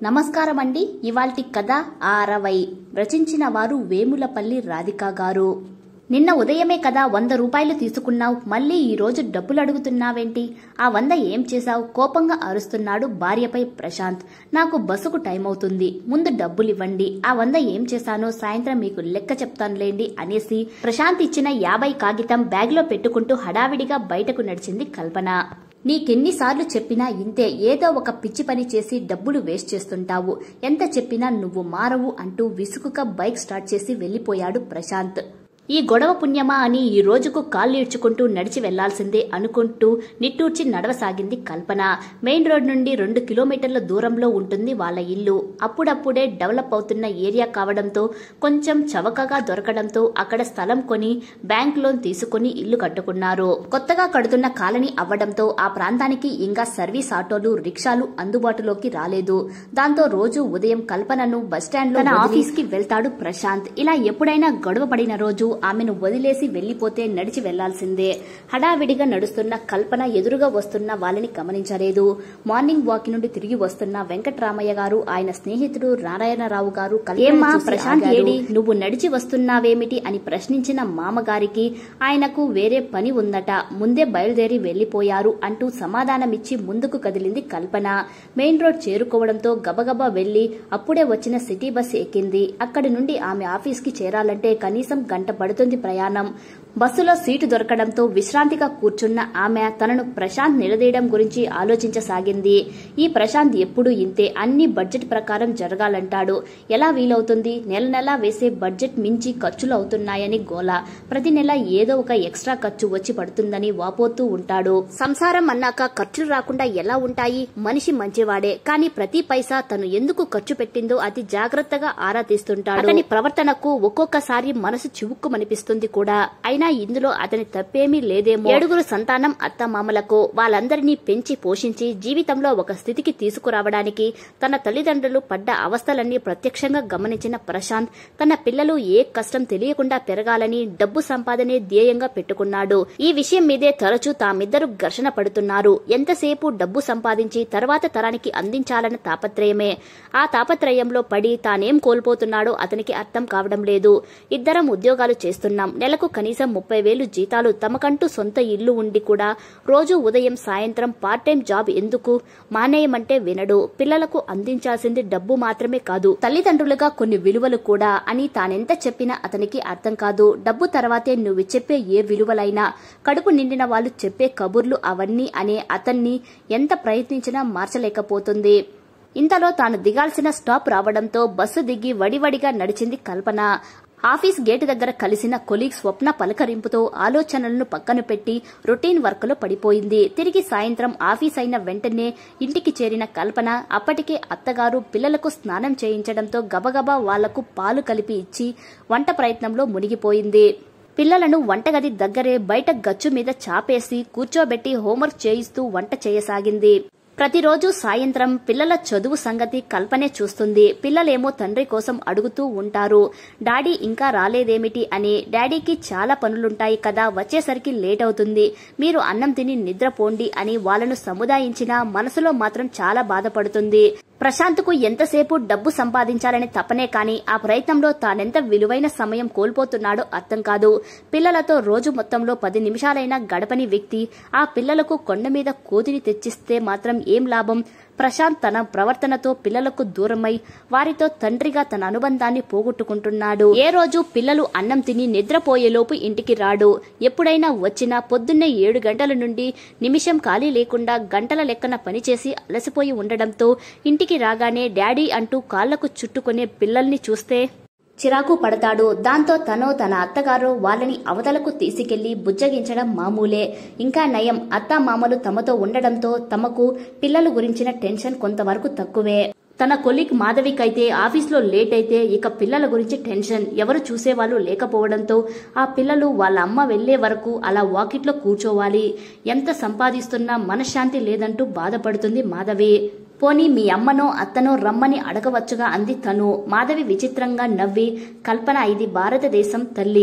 నమస్కారం అండి ఇవాల్టి కథ అరవై రచించిన వారు వేములపల్లి రాధిక గారు నిన్న ఉదయమే కదా వంద రూపాయలు తీసుకున్నావు మళ్ళీ ఈ రోజు డబ్బులు అడుగుతున్నావేంటి ఆ వంద ఏం చేశావు కోపంగా అరుస్తున్నాడు భార్యపై ప్రశాంత్ నాకు బస్సుకు టైం అవుతుంది ముందు డబ్బులు ఇవ్వండి ఆ వంద ఏం చేశానో సాయంత్రం మీకు లెక్క చెప్తానులేండి అనేసి ప్రశాంత్ ఇచ్చిన యాభై కాగితం బ్యాగ్లో పెట్టుకుంటూ హడావిడిగా బయటకు నడిచింది కల్పన నీకెన్నిసార్లు చెప్పినా ఇంతే ఏదో ఒక పిచ్చి పని చేసి డబ్బులు వేస్ట్ చేస్తుంటావు ఎంత చెప్పినా నువ్వు మారవు అంటూ విసుగుగా బైక్ స్టార్ట్ చేసి వెళ్లిపోయాడు ప్రశాంత్ ఈ గొడవ పుణ్యమా అని ఈ రోజుకు కాళ్ళు ఈడ్చుకుంటూ నడిచి వెళ్లాల్సిందే అనుకుంటూ నిట్టూర్చి నడవసాగింది కల్పన మెయిన్ రోడ్ నుండి రెండు కిలోమీటర్ల దూరంలో ఉంటుంది వాళ్ళ ఇల్లు అప్పుడప్పుడే డెవలప్ అవుతున్న ఏరియా కావడంతో కొంచెం చవకగా దొరకడంతో అక్కడ స్థలం కొని బ్యాంక్ లోన్ తీసుకుని ఇల్లు కట్టుకున్నారు కొత్తగా కడుతున్న కాలనీ అవ్వడంతో ఆ ప్రాంతానికి ఇంకా సర్వీస్ ఆటోలు రిక్షాలు అందుబాటులోకి రాలేదు దాంతో రోజు ఉదయం కల్పనను బస్టాండ్ లో ఆఫీస్ కి వెళ్తాడు ప్రశాంత్ ఇలా ఎప్పుడైనా గొడవ పడిన రోజు ఆమెను వదిలేసి వెళ్లిపోతే నడిచి వెళ్లాల్సిందే హడావిడిగా నడుస్తున్న కల్పన ఎదురుగా వస్తున్న వాళ్ళని గమనించలేదు మార్నింగ్ వాక్ నుండి తిరిగి వస్తున్న వెంకట్రామయ్య గారు ఆయన స్నేహితుడు నారాయణరావు గారు ఏమ్మా ప్రశాంత్ ఏడి నువ్వు నడిచి వస్తున్నావేమిటి అని ప్రశ్నించిన మామగారికి ఆయనకు వేరే పని ఉందట ముందే బయలుదేరి వెళ్లిపోయారు అంటూ సమాధానమిచ్చి ముందుకు కదిలింది కల్పన మెయిన్ రోడ్ చేరుకోవడంతో గబగబా వెళ్లి అప్పుడే వచ్చిన సిటీ బస్ ఎక్కింది అక్కడి నుండి ఆమె ఆఫీస్కి చేరాలంటే కనీసం గంట పడుతుంది ప్రయాణం బస్సులో సీటు దొరకడంతో విశ్రాంతిగా కూర్చున్న ఆమె తనను ప్రశాంత్ నిలదీయడం గురించి ఆలోచించసాగింది ఈ ప్రశాంత్ ఎప్పుడూ ఇంతే అన్ని బడ్జెట్ ప్రకారం జరగాలంటాడు ఎలా వీలవుతుంది నెల నెలా వేసే బడ్జెట్ మించి ఖర్చులు అవుతున్నాయని గోల ప్రతి నెల ఏదో ఒక ఎక్స్ట్రా ఖర్చు వచ్చి పడుతుందని వాపోతూ ఉంటాడు సంసారం అన్నాక ఖర్చులు రాకుండా ఎలా ఉంటాయి మనిషి మంచివాడే కానీ ప్రతి పైసా తను ఎందుకు ఖర్చు పెట్టిందో అది జాగ్రత్తగా ఆరా తీస్తుంటాడు అతని ప్రవర్తనకు ఒక్కొక్కసారి మనసు చివుక్కుమనిపిస్తుంది కూడా అయినా ఇందులో అతని తప్పేమీ లేదేమో ఏడుగురు సంతానం అత్తమామలకు వాళ్ళందరినీ పెంచి పోషించి జీవితంలో ఒక స్థితికి తీసుకురావడానికి తన తల్లిదండ్రులు పడ్డ అవస్థలన్నీ ప్రత్యక్షంగా గమనించిన ప్రశాంత్ తన పిల్లలు ఏ కష్టం తెలియకుండా పెరగాలని డబ్బు సంపాదనే ధ్యేయంగా పెట్టుకున్నాడు ఈ విషయం మీదే తరచూ తామిద్దరు ఘర్షణ పడుతున్నారు ఎంతసేపు డబ్బు సంపాదించి తర్వాత తరానికి అందించాలన్న తాపత్రయమే ఆ తాపత్రయంలో పడి తానేం కోల్పోతున్నాడో అతనికి అర్థం కావడం లేదు ఇద్దరం ఉద్యోగాలు చేస్తున్నాం నెలకు కనీసం ముప్పై వేలు జీతాలు తమకంటూ సొంత ఇల్లు ఉండి కూడా రోజు ఉదయం సాయంత్రం పార్ట్ టైం జాబ్ ఎందుకు మానేయమంటే వినడు పిల్లలకు అందించాల్సింది డబ్బు మాత్రమే కాదు తల్లిదండ్రులుగా కొన్ని విలువలు కూడా అని తానెంత చెప్పినా అతనికి అర్థం కాదు డబ్బు తర్వాతే నువ్వు చెప్పే ఏ విలువలైనా కడుపు నిండిన వాళ్ళు చెప్పే కబుర్లు అవన్నీ అనే అతన్ని ఎంత ప్రయత్నించినా మార్చలేకపోతుంది ఇంతలో తాను దిగాల్సిన స్టాప్ రావడంతో బస్సు దిగి వడివడిగా నడిచింది కల్పన ఆఫీస్ గేటు దగ్గర కలిసిన కొలీగ్ స్వప్న పలకరింపుతో ఆలోచనలను పక్కన పెట్టి రొటీన్ వర్క్లో పడిపోయింది తిరిగి సాయంత్రం ఆఫీస్ అయిన వెంటనే ఇంటికి చేరిన కల్పన అప్పటికే అత్తగారు పిల్లలకు స్నానం చేయించడంతో గబగబా వాళ్లకు పాలు కలిపి ఇచ్చి వంట ప్రయత్నంలో మునిగిపోయింది పిల్లలను వంటగది దగ్గరే బయట గచ్చు మీద చాపేసి కూర్చోబెట్టి హోంవర్క్ చేయిస్తూ వంట చేయసాగింది ప్రతిరోజు సాయంత్రం పిల్లల చదువు సంగతి కల్పనే చూస్తుంది పిల్లలేమో తండ్రి కోసం అడుగుతూ ఉంటారు డాడీ ఇంకా రాలేదేమిటి అని డాడీకి చాలా పనులుంటాయి కదా వచ్చేసరికి లేట్ అవుతుంది మీరు అన్నం తిని నిద్రపోండి అని వాళ్ళను సముదాయించినా మనసులో మాత్రం చాలా బాధపడుతుంది ప్రశాంత్కు ఎంతసేపు డబ్బు సంపాదించాలని తపనే కాని ఆ ప్రయత్నంలో తానెంత విలువైన సమయం కోల్పోతున్నాడో అర్థం కాదు పిల్లలతో రోజు మొత్తంలో పది నిమిషాలైనా గడపని వ్యక్తి ఆ పిల్లలకు కొండ మీద కోతిని తెచ్చిస్తే మాత్రం ఏం లాభం ప్రశాంత్ తన ప్రవర్తనతో పిల్లలకు దూరమై వారితో తండ్రిగా తన అనుబంధాన్ని పోగొట్టుకుంటున్నాడు ఏ రోజు పిల్లలు అన్నం తిని నిద్రపోయేలోపు ఇంటికి రాడు ఎప్పుడైనా వచ్చినా పొద్దున్నే ఏడు గంటల నుండి నిమిషం ఖాళీ లేకుండా గంటల లెక్కన పనిచేసి అలసిపోయి ఉండడంతో ఇంటికి రాగానే డాడీ అంటూ కాళ్లకు చుట్టుకునే పిల్లల్ని చూస్తే చిరాకు పడతాడు దాంతో తను తన అత్తగారు వాళ్ళని అవతలకు తీసుకెళ్లి బుజ్జగించడం మామూలే ఇంకా నయం అత్త మామలు తమతో ఉండడంతో తమకు పిల్లల గురించిన టెన్షన్ కొంతవరకు తక్కువే తన కొలిక్ మాధవికైతే ఆఫీస్లో లేట్ అయితే ఇక పిల్లల గురించి టెన్షన్ ఎవరు చూసేవాళ్ళు లేకపోవడంతో ఆ పిల్లలు వాళ్ళ అమ్మ వెళ్లే వరకు అలా వాకిట్లో కూర్చోవాలి ఎంత సంపాదిస్తున్నా మనశ్శాంతి లేదంటూ బాధపడుతుంది మాధవి పోనీ మీ అమ్మనో అత్తనో రమ్మని అడగవచ్చుగా అంది తను మాధవి విచిత్రంగా నవ్వి కల్పన ఇది భారతదేశం తల్లి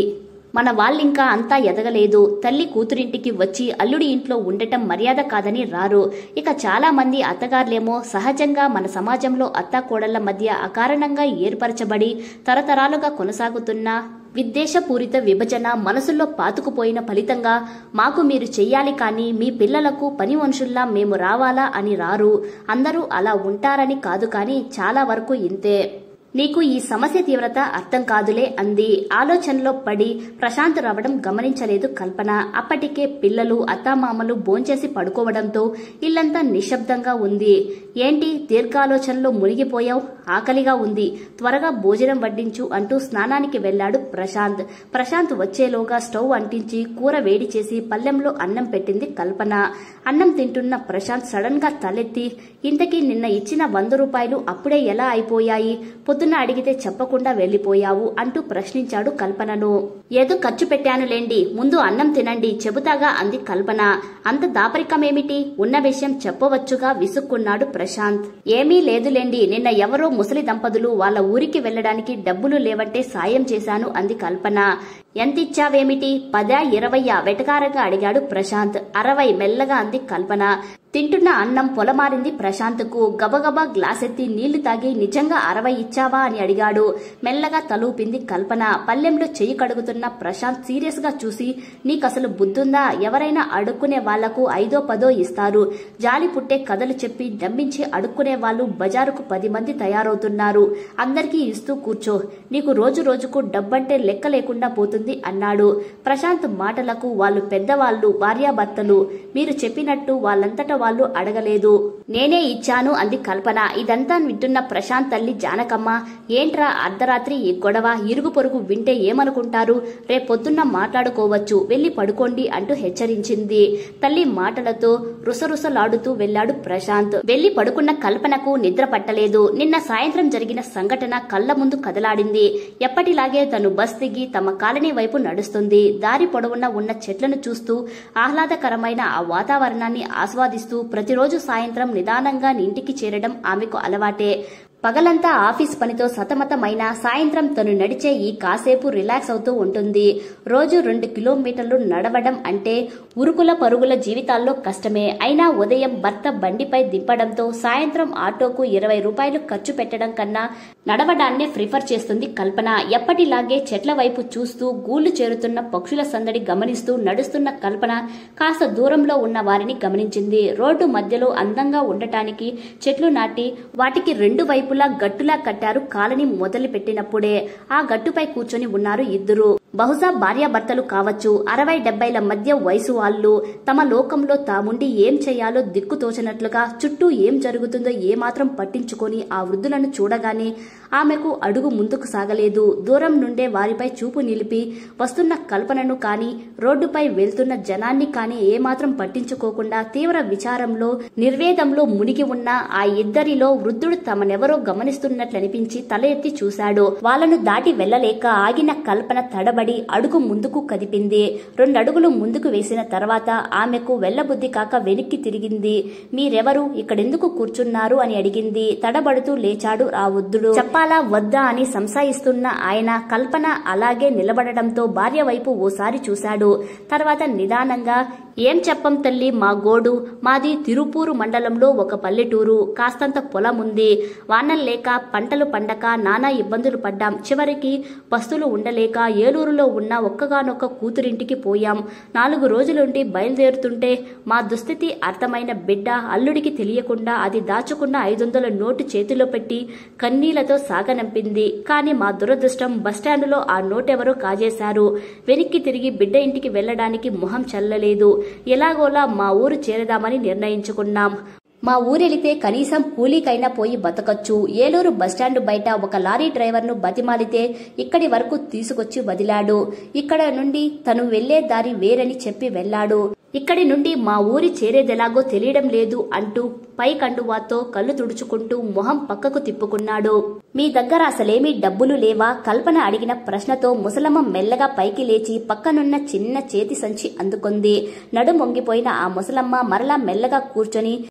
మన వాళ్ళింకా అంతా ఎదగలేదు తల్లి కూతురింటికి వచ్చి అల్లుడి ఇంట్లో ఉండటం మర్యాద కాదని రారు ఇక చాలా మంది అత్తగారులేమో సహజంగా మన సమాజంలో అత్తాకోడళ్ల మధ్య అకారణంగా ఏర్పరచబడి తరతరాలుగా కొనసాగుతున్న విద్వేషపూరిత విభజన మనసుల్లో పాతుకుపోయిన ఫలితంగా మాకు మీరు చెయ్యాలి కానీ మీ పిల్లలకు పని మనుషుల్లా మేము రావాలా అని రారు అందరూ అలా ఉంటారని కాదు కానీ చాలా వరకు ఇంతే నీకు ఈ సమస్య తీవ్రత అర్థం కాదులే అంది ఆలోచనలో పడి ప్రశాంత్ రావడం గమనించలేదు కల్పన అప్పటికే పిల్లలు అత్తామామలు భోంచేసి పడుకోవడంతో ఇల్లంతా నిశ్శబ్దంగా ఉంది ఏంటి దీర్ఘాలోచనలో మునిగిపోయావు ఆకలిగా ఉంది త్వరగా భోజనం వడ్డించు అంటూ స్నానానికి వెళ్లాడు ప్రశాంత్ ప్రశాంత్ వచ్చేలోగా స్టవ్ అంటించి కూర వేడి చేసి పల్లెంలో అన్నం పెట్టింది కల్పన అన్నం తింటున్న ప్రశాంత్ సడన్ గా తలెత్తి ఇంతకీ నిన్న ఇచ్చిన వంద రూపాయలు అప్పుడే ఎలా అయిపోయాయి పొద్దున్న అడిగితే చెప్పకుండా వెళ్లిపోయావు అంటూ ప్రశ్నించాడు కల్పనను ఏదో ఖర్చు పెట్టానులేండి ముందు అన్నం తినండి చెబుతాగా అంది కల్పన అంత దాపరికమేమిటి ఉన్న విషయం చెప్పవచ్చుగా విసుక్కున్నాడు ప్రశాంత్ ఏమీ లేదులేండి నిన్న ఎవరో ముసలి దంపతులు వాళ్ళ ఊరికి వెళ్లడానికి డబ్బులు లేవంటే సాయం చేశాను అంది కల్పన ఎంతిచ్చావేమిటి పదా ఇరవయ్యా వెటకారంగా అడిగాడు ప్రశాంత్ అరవై మెల్లగా అంది కల్పన తింటున్న అన్నం పొలమారింది ప్రశాంత్కు గబగబా గ్లాసెత్తి నీళ్లు తాగి నిజంగా అరవై ఇచ్చావా అని అడిగాడు మెల్లగా తలూపింది కల్పన పల్లెంలో చెయ్యి కడుగుతున్న ప్రశాంత్ సీరియస్ గా చూసి నీకసలు బుద్ధుందా ఎవరైనా అడుక్కునే వాళ్లకు ఐదో పదో ఇస్తారు జాలి పుట్టే కథలు చెప్పి నమ్మించి అడుక్కునే వాళ్ళు బజారుకు పది మంది తయారవుతున్నారు అందరికీ ఇస్తూ కూర్చో నీకు రోజు రోజుకు డబ్బంటే లెక్క లేకుండా పోతుంది అన్నాడు ప్రశాంత్ మాటలకు వాళ్ళు పెద్దవాళ్ళు భార్యాభర్తలు మీరు చెప్పినట్టు వాళ్ళంతట వాళ్ళు అడగలేదు నేనే ఇచ్చాను అంది కల్పన ఇదంతా వింటున్న ప్రశాంత్ తల్లి జానకమ్మ ఏంట్రా అర్ధరాత్రి ఈ గొడవ ఇరుగు పొరుగు వింటే ఏమనుకుంటారు రేపొద్దున్న మాట్లాడుకోవచ్చు వెళ్లి పడుకోండి అంటూ హెచ్చరించింది తల్లి మాటలతో రుసరుసలాడుతూ వెళ్లాడు ప్రశాంత్ వెళ్లి పడుకున్న కల్పనకు నిద్ర పట్టలేదు నిన్న సాయంత్రం జరిగిన సంఘటన కళ్ల ముందు కదలాడింది ఎప్పటిలాగే తను బస్ దిగి తమ కాలనీ వైపు నడుస్తుంది దారి పొడవున ఉన్న చెట్లను చూస్తూ ఆహ్లాదకరమైన ఆ వాతావరణాన్ని ఆస్వాదిస్తూ ప్రతిరోజు సాయంత్రం నిదానంగా ఇంటికి చేరడం ఆమెకు అలవాటే పగలంతా ఆఫీస్ పనితో సతమతమైన సాయంత్రం తను నడిచే ఈ కాసేపు రిలాక్స్ అవుతూ ఉంటుంది రోజు రెండు కిలోమీటర్లు నడవడం అంటే ఉరుకుల పరుగుల జీవితాల్లో కష్టమే అయినా ఉదయం భర్త బండిపై దింపడంతో సాయంత్రం ఆటోకు ఇరవై రూపాయలు ఖర్చు పెట్టడం కన్నా నడవడాన్నే ప్రిఫర్ చేస్తుంది కల్పన ఎప్పటిలాగే చెట్ల వైపు చూస్తూ గూళ్లు చేరుతున్న పక్షుల సందడి గమనిస్తూ నడుస్తున్న కల్పన కాస్త దూరంలో ఉన్న వారిని గమనించింది రోడ్డు మధ్యలో అందంగా ఉండటానికి చెట్లు నాటి వాటికి రెండు వైపు వైపులా గట్టులా కట్టారు కాలనీ మొదలు పెట్టినప్పుడే ఆ గట్టుపై కూర్చొని ఉన్నారు ఇద్దరు బహుశా భార్యాభర్తలు కావచ్చు అరవై డెబ్బైల మధ్య వయసు వాళ్ళు తమ లోకంలో తాముండి ఏం చేయాలో దిక్కు తోచనట్లుగా చుట్టూ ఏం జరుగుతుందో ఏమాత్రం పట్టించుకొని ఆ వృద్ధులను చూడగానే ఆమెకు అడుగు ముందుకు సాగలేదు దూరం నుండే వారిపై చూపు నిలిపి వస్తున్న కల్పనను కాని రోడ్డుపై వెళ్తున్న జనాన్ని కాని ఏమాత్రం పట్టించుకోకుండా తీవ్ర విచారంలో నిర్వేదంలో మునిగి ఉన్న ఆ ఇద్దరిలో వృద్ధుడు తమనెవరో గమనిస్తున్నట్లనిపించి తల ఎత్తి చూశాడు వాళ్లను దాటి వెళ్లలేక ఆగిన కల్పన తడబడి అడుగు ముందుకు కదిపింది రెండడుగులు ముందుకు వేసిన తర్వాత ఆమెకు వెళ్లబుద్ధి కాక వెనక్కి తిరిగింది మీరెవరు ఇక్కడెందుకు కూర్చున్నారు అని అడిగింది తడబడుతూ లేచాడు ఆ వృద్ధుడు చెప్పాలా వద్దా అని సంశయిస్తున్న ఆయన కల్పన అలాగే నిలబడడంతో భార్య వైపు ఓసారి చూశాడు తర్వాత నిదానంగా ఏం చెప్పం తల్లి మా గోడు మాది తిరుపూరు మండలంలో ఒక పల్లెటూరు కాస్తంత పొలం ఉంది వానలు లేక పంటలు పండక నానా ఇబ్బందులు పడ్డాం చివరికి బస్తులు ఉండలేక ఏలూరులో ఉన్న ఒక్కగానొక్క కూతురింటికి పోయాం నాలుగు రోజులుండి బయలుదేరుతుంటే మా దుస్థితి అర్థమైన బిడ్డ అల్లుడికి తెలియకుండా అది దాచుకున్న ఐదొందల నోటు చేతిలో పెట్టి కన్నీళ్లతో సాగనంపింది కానీ మా దురదృష్టం బస్టాండులో ఆ నోటెవరో కాజేశారు వెనక్కి తిరిగి బిడ్డ ఇంటికి వెళ్లడానికి మొహం చల్లలేదు ఎలాగోలా మా ఊరు చేరదామని నిర్ణయించుకున్నాం మా ఊరెళితే కనీసం కూలీకైనా పోయి బతకచ్చు ఏలూరు బస్టాండ్ బయట ఒక లారీ డ్రైవర్ను బతిమాలితే ఇక్కడి వరకు తీసుకొచ్చి వదిలాడు ఇక్కడ నుండి తను వెళ్లే దారి వేరని చెప్పి వెళ్లాడు ఇక్కడి నుండి మా ఊరి చేరేదెలాగో తెలియడం లేదు అంటూ పై కండువాతో కళ్ళు తుడుచుకుంటూ మొహం పక్కకు తిప్పుకున్నాడు మీ దగ్గర అసలేమీ డబ్బులు లేవా కల్పన అడిగిన ప్రశ్నతో ముసలమ్మ మెల్లగా పైకి లేచి పక్కనున్న చిన్న చేతి సంచి అందుకుంది నడు మొంగిపోయిన ఆ ముసలమ్మ మరలా మెల్లగా కూర్చొని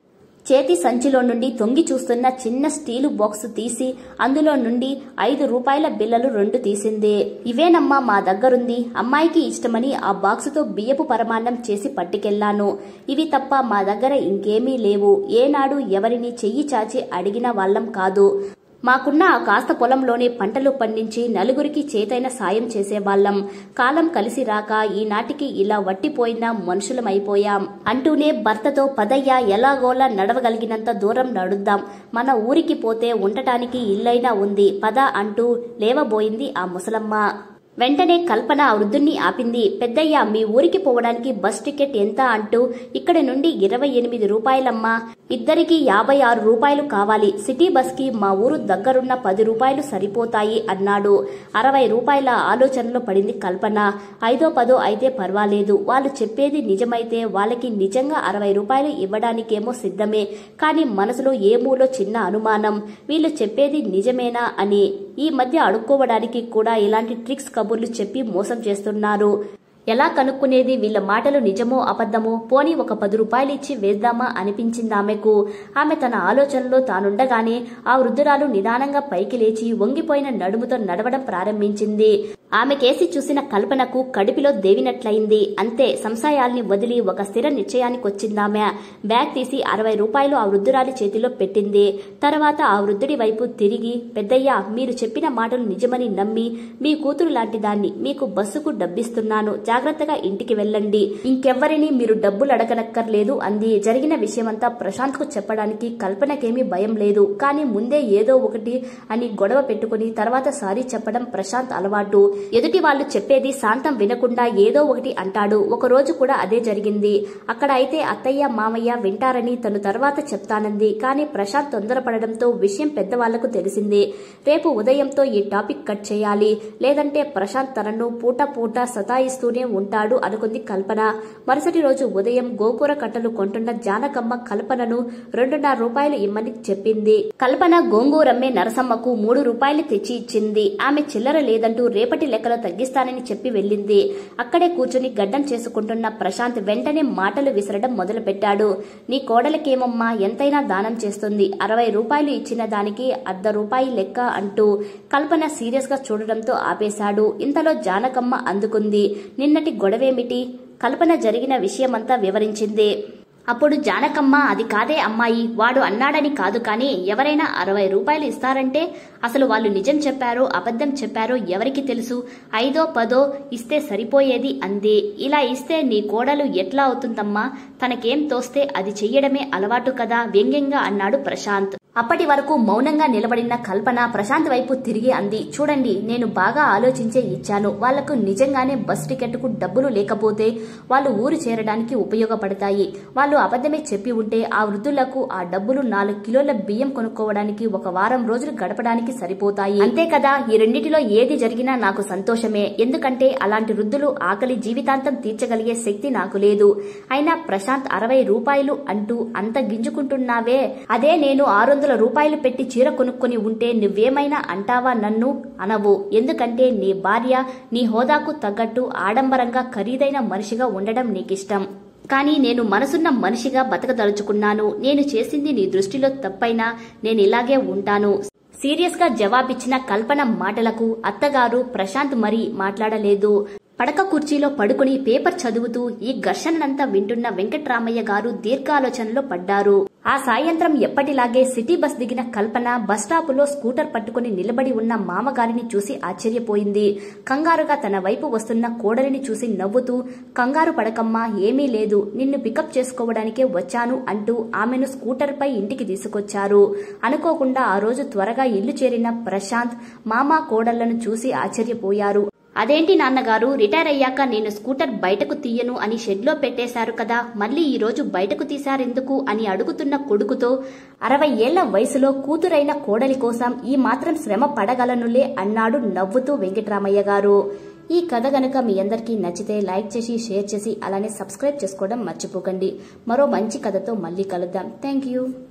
చేతి సంచిలో నుండి తొంగి చూస్తున్న చిన్న స్టీలు బాక్స్ తీసి అందులో నుండి ఐదు రూపాయల బిల్లలు రెండు తీసింది ఇవేనమ్మా మా దగ్గరుంది అమ్మాయికి ఇష్టమని ఆ బాక్సుతో బియ్యపు పరమాన్నం చేసి పట్టుకెళ్లాను ఇవి తప్ప మా దగ్గర ఇంకేమీ లేవు ఏనాడు ఎవరిని చెయ్యి చాచి అడిగిన వాళ్ళం కాదు మాకున్న ఆ కాస్త పొలంలోనే పంటలు పండించి నలుగురికి చేతైన సాయం చేసేవాళ్లం కాలం కలిసి రాక ఈనాటికి ఇలా వట్టిపోయిన మనుషులమైపోయాం అంటూనే భర్తతో పదయ్య ఎలాగోలా నడవగలిగినంత దూరం నడుద్దాం మన ఊరికి పోతే ఉండటానికి ఇల్లైనా ఉంది పద అంటూ లేవబోయింది ఆ ముసలమ్మ వెంటనే కల్పన ఆ వృద్ధుణ్ణి ఆపింది పెద్దయ్య మీ ఊరికి పోవడానికి బస్ టికెట్ ఎంత అంటూ ఇక్కడి నుండి ఇరవై ఎనిమిది రూపాయలమ్మా ఇద్దరికి యాభై ఆరు రూపాయలు కావాలి సిటీ బస్ కి మా ఊరు దగ్గరున్న పది రూపాయలు సరిపోతాయి అన్నాడు అరవై రూపాయల ఆలోచనలో పడింది కల్పన ఐదో పదో అయితే పర్వాలేదు వాళ్ళు చెప్పేది నిజమైతే వాళ్ళకి నిజంగా అరవై రూపాయలు ఇవ్వడానికేమో సిద్ధమే కానీ మనసులో ఏమూలో చిన్న అనుమానం వీళ్ళు చెప్పేది నిజమేనా అని ఈ మధ్య అడుక్కోవడానికి కూడా ఇలాంటి ట్రిక్స్ కబుర్లు చెప్పి మోసం చేస్తున్నారు ఎలా కనుక్కునేది వీళ్ళ మాటలు నిజమో అబద్ధమో పోనీ ఒక పది రూపాయలు ఇచ్చి వేద్దామా అనిపించింది ఆమెకు ఆమె తన ఆలోచనలో తానుండగానే ఆ వృద్ధురాలు నిదానంగా పైకి లేచి వంగిపోయిన నడుముతో నడవడం ప్రారంభించింది ఆమె కేసి చూసిన కల్పనకు కడుపులో దేవినట్లయింది అంతే సంశయాల్ని వదిలి ఒక స్థిర నిశ్చయానికొచ్చిందామె బ్యాగ్ తీసి అరవై రూపాయలు ఆ వృద్ధురాలి చేతిలో పెట్టింది తర్వాత ఆ వృద్ధుడి వైపు తిరిగి పెద్దయ్య మీరు చెప్పిన మాటలు నిజమని నమ్మి మీ కూతురు లాంటి దాన్ని మీకు బస్సుకు డబ్బిస్తున్నాను జాగ్రత్తగా ఇంటికి వెళ్ళండి ఇంకెవ్వరిని మీరు డబ్బులు అడగనక్కర్లేదు అంది జరిగిన విషయమంతా ప్రశాంత్ కు చెప్పడానికి కల్పనకేమీ భయం లేదు కానీ ముందే ఏదో ఒకటి అని గొడవ పెట్టుకుని తర్వాత సారీ చెప్పడం ప్రశాంత్ అలవాటు ఎదుటి వాళ్ళు చెప్పేది శాంతం వినకుండా ఏదో ఒకటి అంటాడు ఒక రోజు కూడా అదే జరిగింది అక్కడ అయితే అత్తయ్య మామయ్య వింటారని తను తర్వాత చెప్తానంది కానీ ప్రశాంత్ తొందరపడడంతో విషయం పెద్దవాళ్లకు తెలిసింది రేపు ఉదయంతో ఈ టాపిక్ కట్ చేయాలి లేదంటే ప్రశాంత్ తనను పూట పూట సతాయిస్తూనే ఉంటాడు అనుకుంది కల్పన మరుసటి రోజు ఉదయం గోకూర కట్టలు కొంటున్న జానకమ్మ కల్పనను రెండున్నర రూపాయలు ఇమ్మని చెప్పింది కల్పన గోంగూరమ్మే నరసమ్మకు మూడు రూపాయలు తెచ్చి ఇచ్చింది ఆమె చిల్లర లేదంటూ రేపటి లెక్కలో తగ్గిస్తానని చెప్పి వెళ్ళింది అక్కడే కూర్చుని గడ్డం చేసుకుంటున్న ప్రశాంత్ వెంటనే మాటలు విసరడం మొదలుపెట్టాడు నీ కోడలకేమమ్మా ఎంతైనా దానం చేస్తుంది అరవై రూపాయలు ఇచ్చిన దానికి అర్ధ రూపాయి లెక్క అంటూ కల్పన సీరియస్ గా చూడడంతో ఆపేశాడు ఇంతలో జానకమ్మ అందుకుంది నిన్నటి గొడవేమిటి కల్పన జరిగిన విషయమంతా వివరించింది అప్పుడు జానకమ్మ అది కాదే అమ్మాయి వాడు అన్నాడని కాదు కానీ ఎవరైనా అరవై రూపాయలు ఇస్తారంటే అసలు వాళ్ళు నిజం చెప్పారో అబద్ధం చెప్పారో ఎవరికి తెలుసు ఐదో పదో ఇస్తే సరిపోయేది అంది ఇలా ఇస్తే నీ కోడలు ఎట్లా అవుతుందమ్మా తనకేం తోస్తే అది చెయ్యడమే అలవాటు కదా వ్యంగ్యంగా అన్నాడు ప్రశాంత్ అప్పటి వరకు మౌనంగా నిలబడిన కల్పన ప్రశాంత్ వైపు తిరిగి అంది చూడండి నేను బాగా ఆలోచించే ఇచ్చాను వాళ్లకు నిజంగానే బస్ టికెట్కు డబ్బులు లేకపోతే వాళ్ళు ఊరు చేరడానికి ఉపయోగపడతాయి వాళ్ళు అబద్ధమే చెప్పి ఉంటే ఆ వృద్ధులకు ఆ డబ్బులు నాలుగు కిలోల బియ్యం కొనుక్కోవడానికి ఒక వారం రోజులు గడపడానికి సరిపోతాయి అంతే కదా ఈ రెండిటిలో ఏది జరిగినా నాకు సంతోషమే ఎందుకంటే అలాంటి వృద్ధులు ఆకలి జీవితాంతం తీర్చగలిగే శక్తి నాకు లేదు అయినా ప్రశాంత్ అరవై రూపాయలు అంటూ అంత గింజుకుంటున్నావే అదే నేను ఆరు వందల రూపాయలు పెట్టి చీర కొనుక్కొని ఉంటే నువ్వేమైనా అంటావా నన్ను అనవు ఎందుకంటే నీ భార్య నీ హోదాకు తగ్గట్టు ఆడంబరంగా ఖరీదైన మనిషిగా ఉండడం నీకిష్టం కానీ నేను మనసున్న మనిషిగా బతకదలుచుకున్నాను నేను చేసింది నీ దృష్టిలో తప్పైనా నేను ఇలాగే ఉంటాను సీరియస్ గా జవాబిచ్చిన కల్పన మాటలకు అత్తగారు ప్రశాంత్ మరీ మాట్లాడలేదు పడక కుర్చీలో పడుకుని పేపర్ చదువుతూ ఈ ఘర్షణనంతా వింటున్న వెంకట్రామయ్య గారు దీర్ఘాలోచనలో పడ్డారు ఆ సాయంత్రం ఎప్పటిలాగే సిటీ బస్ దిగిన కల్పన బస్టాపులో స్కూటర్ పట్టుకుని నిలబడి ఉన్న మామగారిని చూసి ఆశ్చర్యపోయింది కంగారుగా తన వైపు వస్తున్న కోడలిని చూసి నవ్వుతూ కంగారు పడకమ్మా ఏమీ లేదు నిన్ను పికప్ చేసుకోవడానికే వచ్చాను అంటూ ఆమెను స్కూటర్పై ఇంటికి తీసుకొచ్చారు అనుకోకుండా ఆ రోజు త్వరగా ఇల్లు చేరిన ప్రశాంత్ మామ కోడళ్లను చూసి ఆశ్చర్యపోయారు అదేంటి నాన్నగారు రిటైర్ అయ్యాక నేను స్కూటర్ బయటకు తీయను అని షెడ్లో పెట్టేశారు కదా మళ్ళీ ఈ రోజు బయటకు తీశారెందుకు అని అడుగుతున్న కొడుకుతో అరవై ఏళ్ల వయసులో కూతురైన కోడలి కోసం ఈ మాత్రం శ్రమ పడగలనులే అన్నాడు నవ్వుతూ వెంకటరామయ్య గారు ఈ కథ గనుక మీ అందరికీ నచ్చితే లైక్ చేసి షేర్ చేసి అలానే సబ్స్క్రైబ్ చేసుకోవడం మర్చిపోకండి మరో మంచి కథతో మళ్ళీ కలుద్దాం థ్యాంక్ యూ